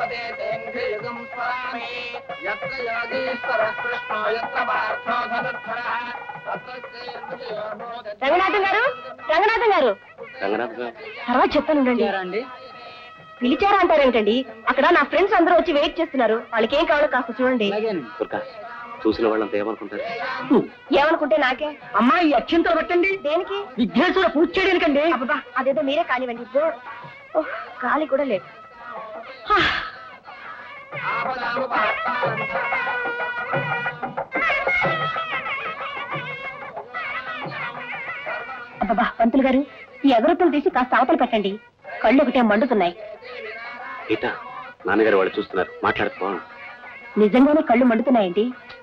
భవతే తేంద్రియయుగం స్మరామి యత్ర యోగీశ్వరః కృష్ణో యత్ర పార్థో ధనుర్ధరः తత్ర శ్రీర్విజయో భవతి రంగనాథం గారు రంగనాథం గారు రంగనాథ్ గారు తర్వాత చెప్తాను అండి పిలిచారా అంటారేంటండి అక్కడ నా ఫ్రెండ్స్ అందరూ వచ్చి వెయిట్ చేస్తున్నారు వాళ్ళకి ఏం కావాలో కాస్త చూడండి దుర్గా చూసిన వాళ్ళంతా ఏమనుకుంటారు ఏమనుకుంటే నాకే అమ్మాయి అత్యంత పెట్టండి దేనికి విఘ్నేశ్వర పూజ చేయడానికండి అబ్బా అదేదో మీరే కానివ్వండి ఇదిగో. ఓహ్, గాలి కూడా లేదు హా, అబ్బబ్బా పంతులు గారు ఈ ఎగరొత్తులు తీసి కాస్త అవతల పెట్టండి కళ్ళు ఒకటే మండుతున్నాయి గీత నాన్నగారు వాళ్ళు చూస్తున్నారు మాట్లాడుకో నిజంగానే కళ్ళు మండుతున్నాయండి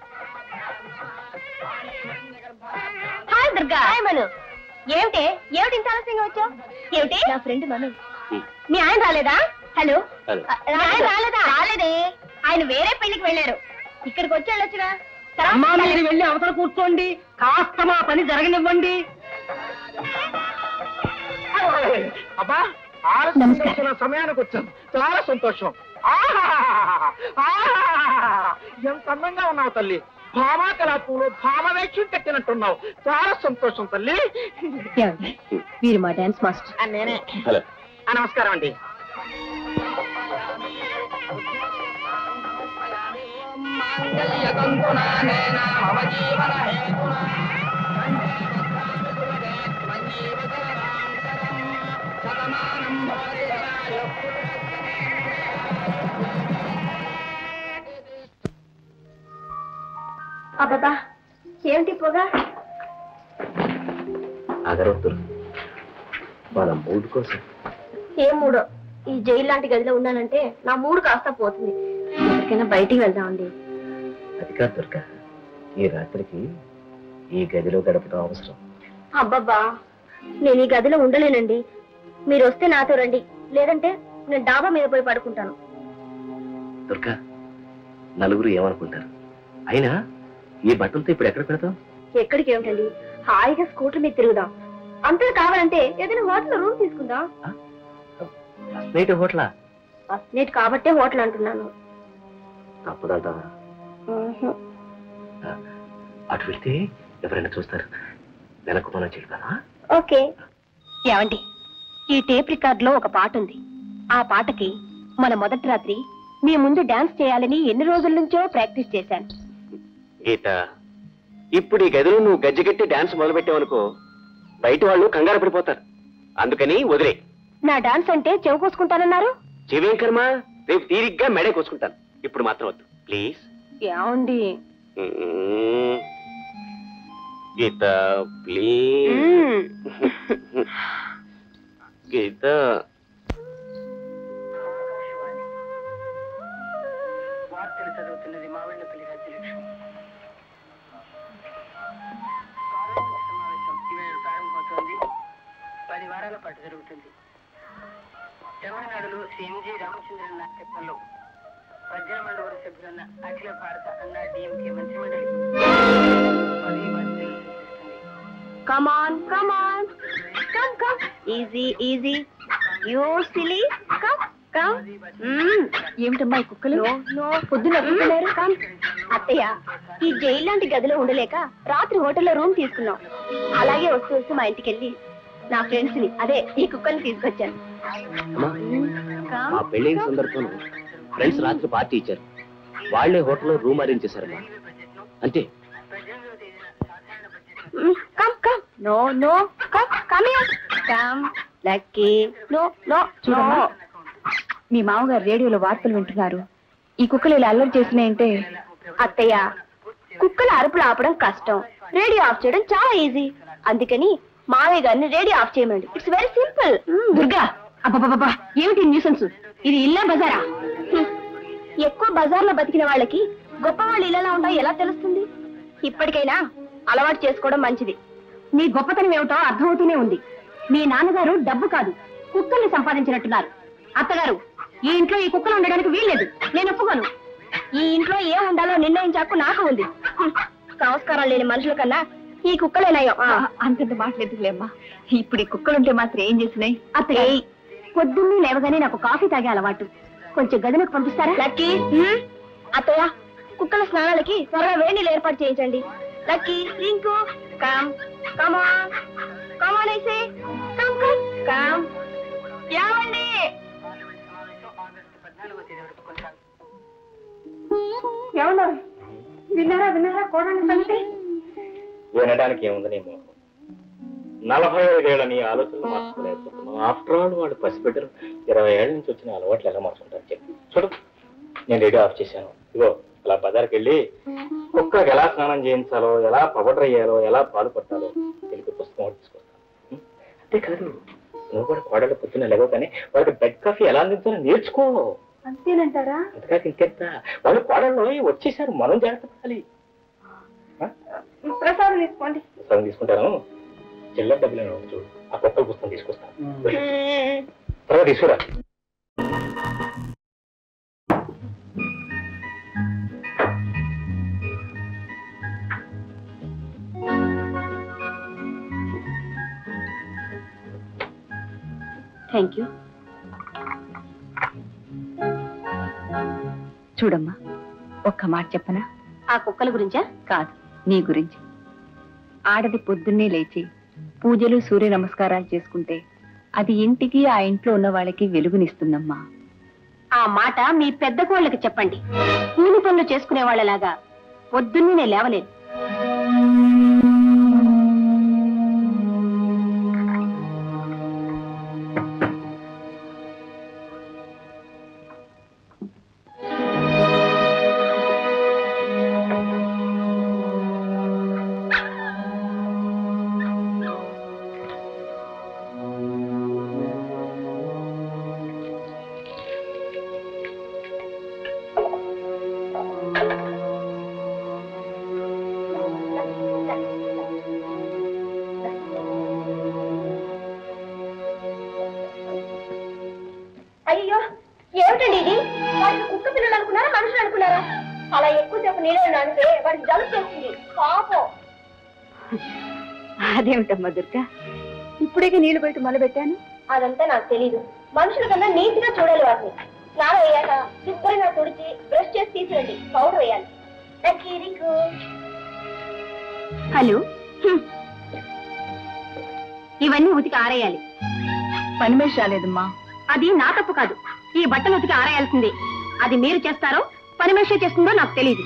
హాయ్ దుర్గా హాయ్ మను ఏమిటి ఏమిటి ఇంత ఆలస్యంగా వచ్చావు ఏమిటి నా ఫ్రెండ్ మను మీ ఆయన రాలేదా హలో హలో. ఆ, మీ ఆయన రాలేదా రాలేదే ఆయన వేరే పెళ్లికి వెళ్ళారు ఇక్కడికి వచ్చి వెళ్ళొచ్చుగా అమ్మా తర్వాత మీరు వెళ్ళి అవతల కూర్చోండి కాస్త మా పని జరగనివ్వండి అబ్బా నమస్కారం. సమయానికి వచ్చాను చాలా సంతోషం ఆహాహాహాహా! ఆహాహాహాహా! ఎంత అందంగా ఉన్నావు తల్లి భామా కళాపూలో భామవేక్షం కట్టినట్టున్నావు చాలా సంతోషం తల్లి ఏమండి? వీరు మా డాన్స్ మాస్టర్ ఆ, నేనే హలో ఆ, నమస్కారం అండి అబ్బబ్బా ఏమిటి పొగ అగరవద్దురు వాళ్ళ మూడు కోసం ఏం మూడో ఈ జైలు లాంటి గదిలో ఉన్నానంటే నా మూడు కాస్త పోతుంది ఎక్కడికైనా బయటికి వెళ్దామండి అది కాదు దుర్గా ఈ రాత్రికి ఈ గదిలో గడపడం అవసరం అబ్బబ్బా నేను ఈ గదిలో ఉండలేనండి మీరు వస్తే నాతో రండి లేదంటే నేను డాబా మీద పోయి పడుకుంటాను దుర్గా నలుగురు ఏమనుకుంటారు అయినా ఈ బట్టలతో ఇప్పుడు ఎక్కడ పెడతాం ఎక్కడికి ఏమిటండి హాయిగా స్కూటర్ మీద తిరుగుదాం అంతా కావాలంటే ఏదైనా హోటల్ రూమ్ తీసుకుందాం ఫస్ట్ నైట్ హోటలా ఫస్ట్ నైట్ కాబట్టే హోటల్ అంటున్నాను తప్పదంటావా అటు వెళ్తే ఎవరైనా చూస్తారు వెనక్కు మనం చెల్లిపోదా ఓకే ఏమండి ఈ టేప్ రికార్డ్ లో ఒక పాట ఉంది ఆ పాటకి మన మొదటి రాత్రి మీ ముందు డాన్స్ చేయాలని ఎన్ని రోజుల నుంచో ప్రాక్టీస్ చేశాను గీత ఇప్పుడు ఈ గదిలో నువ్వు గజ్జగట్టి డాన్స్ మొదలుపెట్టావనుకో బయట వాళ్ళు కంగారు పడిపోతారు అందుకని వదిలే నా డాన్స్ అంటే చెవు కోసుకుంటానన్నారు చెవేం కర్మ రేపు తీరిగ్గా మెడే కోసుకుంటాను ఇప్పుడు మాత్రం వద్దు ప్లీజ్ ఏమండి గీత ప్లీజ్ మ్మ్. గీత వార్తలు చదువుతున్నది మావిళ్ళపల్లి రాజ్యలక్ష్మి పార్లమెంట్ సమావేశం ఇవాళ ప్రారంభమవుతోంది పది వారాల పాటు జరుగుతుంది తమిళనాడులో శ్రీ ఎంజి రామచంద్రన్ నాయకత్వంలో పద్దెనిమిది మంది సభ్యులున్న అఖిల భారత అన్నా డిఎంకే మంత్రిమండలి పదవి బాధ్యతలు స్వీకరిస్తుంది Come on, come on. Come, come. Easy, easy. You silly. Come, come. Mm. ఏమిటమ్మా ఈ కుక్కలు నో నో పొద్దున కుక్కలేరు కమ్ అత్తయ్య ఈ జైలు లాంటి గదిలో ఉండలేక రాత్రి హోటల్లో రూమ్ తీసుకున్నాం అలాగే వస్తూ వస్తూ మా ఇంటికి వెళ్ళి నా ఫ్రెండ్స్ ని అదే ఈ కుక్కల్ని తీసుకొచ్చాను అమ్మా మా పెళ్ళైన సందర్భంలో ఫ్రెండ్స్ రాత్రి పార్టీ ఇచ్చారు వాళ్లే హోటల్లో రూమ్ అరేంజ్ చేశారమ్మా అంతే come come no no come come here come Lucky no no చూడమ్మా. మీ మామగారు రేడియోలో వార్తలు వింటున్నారు ఈ కుక్కలు ఇలా అల్లరి చేసినాయంటే అత్తయ్య కుక్కల అరుపులు ఆపడం కష్టం రేడియో ఆఫ్ చేయడం చాలా ఈజీ అందుకని మావయ్య గారిని రేడియో ఆఫ్ చేయమండి ఇట్స్ వెరీ సింపుల్ దుర్గా అబ్బబ్బబ్బా ఏమిటి న్యూసెన్స్ ఇది ఇల్లా బజారా ఎక్కువ బజార్లో బతికిన వాళ్ళకి గొప్ప వాళ్ళు ఇలా ఉంటాయో ఎలా తెలుస్తుంది ఇప్పటికైనా అలవాటు చేసుకోవడం మంచిది నీ గొప్పతనం ఏమిటో అర్థమవుతూనే ఉంది మీ నాన్నగారు డబ్బు కాదు కుక్కల్ని సంపాదించినట్టున్నారు అత్తగారు ఈ ఇంట్లో ఈ కుక్కలు ఉండడానికి వీల్లేదు నేను ఒప్పుకోను ఈ ఇంట్లో ఏం ఉండాలో నిర్ణయించాకు నాకు ఉంది హ్మ్. సంస్కారం లేని మనుషుల కన్నా ఈ కుక్కలే నయం ఆ. అంతంత మాట్లాడుతులేమ్మా ఇప్పుడు ఈ కుక్కలుంటే మాత్రం ఏం చేసినాయి అత్తయ్య పొద్దున్నే లేవగానే నాకు కాఫీ తాగే అలవాటు కొంచెం గదిలోకి పంపిస్తారా లక్కీ అత్తయ్య కుక్కల స్నానాలకి త్వరగా వేడి నీళ్ళు ఏర్పాటు చేయించండి Lucky Rinku come come on come on ఐసే కమ్ కమ్ కమ్ యావండి ఎవరు విన్నారా విన్నారా కోడని సంగతి వినడానికి ఏముంది నీ మోహం నలభై ఐదేళ్ల నీ ఆలోచనలు మార్చుకోలేకపోతున్నావు ఆఫ్టర్ ఆల్ వాడు పసిబిడ్డలు ఇరవై ఏళ్ళ నుంచి వచ్చిన అలవాట్లు ఎలా మార్చుకుంటారు చెప్పి చూడు నేను రేడియో ఆఫ్ చేశాను ఇగో అలా బజార్కి వెళ్ళి కుక్కకి ఎలా స్నానం చేయించాలో ఎలా పౌడర్ అయ్యాలో ఎలా పాలు పట్టాలో తెలిపి పుస్తకం ఒకటి తీసుకొస్తాను ఉం? అంతేకాదు నువ్వు కూడా కోడలు పొద్దున్న లేవగానే వాడికి బెడ్ కాఫీ ఎలా అందించాలో నేర్చుకో అంతేనంటారా అంతేకాక ఇంకెంత వాళ్ళు కోడళ్ళు వచ్చేసారు మనం జాగ్రత్త పడాలి ఆ? ప్రసాదం తీసుకోండి పుస్తకం తీసుకుంటాను చిల్లర డబ్బులు ఏమైనా ఉంటే చూడు ఆ కొత్త పుస్తకం తీసుకొస్తాను త్వరగా తీసుకురా థ్యాంక్ యూ చూడమ్మా ఒక్క మాట చెప్పనా ఆ కుక్కల గురించా కాదు నీ గురించి ఆడది పొద్దున్నే లేచి పూజలు సూర్య నమస్కారాలు చేసుకుంటే అది ఇంటికి ఆ ఇంట్లో ఉన్న వాళ్ళకి వెలుగునిస్తుందమ్మా ఆ మాట మీ పెద్ద కోళ్ళకి చెప్పండి కూలి పనులు చేసుకునే వాళ్ళలాగా పొద్దున్నే నేను లేవలేను అయ్యో ఏమిటండి ఇది వాడికి కుక్క పిల్లలు అనుకున్నారా మనుషులు అనుకున్నారా అలా ఎక్కువసేపు నీళ్ళు నానితే వాడికి జలుబు చేస్తుంది పాపం అదేమిటమ్మా దుర్గా ఇప్పుడే నీళ్లు బయట మొదలుపెట్టాను అదంతా నాకు తెలీదు మనుషుల కన్నా నీట్ గా చూడాలి వాటిని స్నానం అయ్యాక శుభ్రంగా తుడిచి బ్రష్ చేసి తీసిరండి పౌడర్ వేయాలి లక్కీ, రింకు. Hello hmm. ఇవన్నీ ఉతికి ఆరేయాలి పనిమేష్ రాలేదమ్మా అది నా తప్పు కాదు ఈ బట్టలు ఉతికి ఆరేయాల్సిందే అది మీరు చేస్తారో పనిమేషే చేస్తుందో నాకు తెలియదు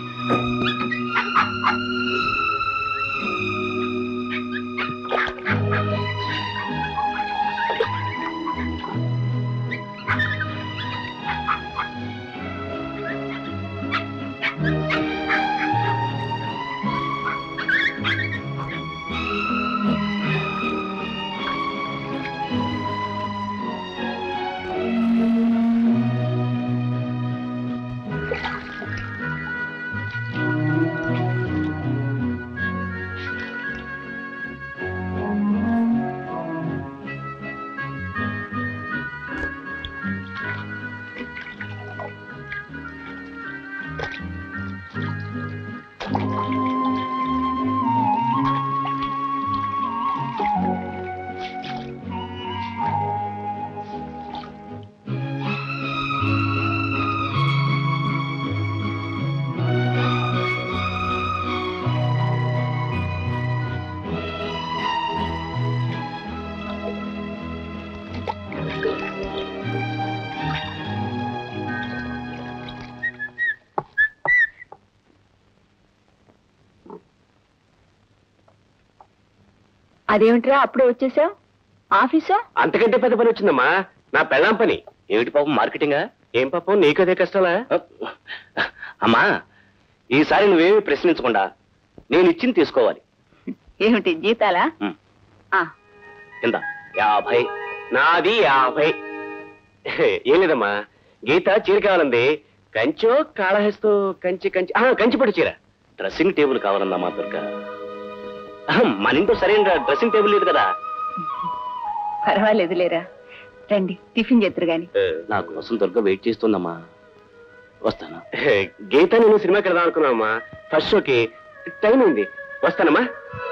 అదేమిట్రా అప్పుడే వచ్చేసావు ఆఫీసా అంతకంటే పెద్ద పని వచ్చిందమ్మా నా పెళ్ళాం పని ఏమిటి పాపం మార్కెటింగా ఏం పాపం నీకు అదే కష్టాలా అమ్మా ఈసారి నువ్వేమి ప్రశ్నించకుండా నేను ఇచ్చింది తీసుకోవాలి ఏమిటి జీతాలా ఉమ్. ఆ, కింద యాభై నాది యాభై ఏం లేదమ్మా గీత చీర కావాలంది కంచో కాళహస్తో కంచి కంచి ఆ, కంచిపట్టు చీర డ్రెస్సింగ్ టేబుల్ కావాలన్నా మా దుర్గా అహం, మన ఇంట్లో సరైన డ్రెస్సింగ్ టేబుల్ లేదు కదా పర్వాలేదు లేరా రండి టిఫిన్ చేద్దరు గాని నా కోసం దుర్గ వెయిట్ చేస్తుందమ్మా వస్తాను గీత నేను సినిమాకి వెళ్దాం అనుకున్నామమ్మా ఫస్ట్ షోకి టైం ఉంది వస్తానమ్మా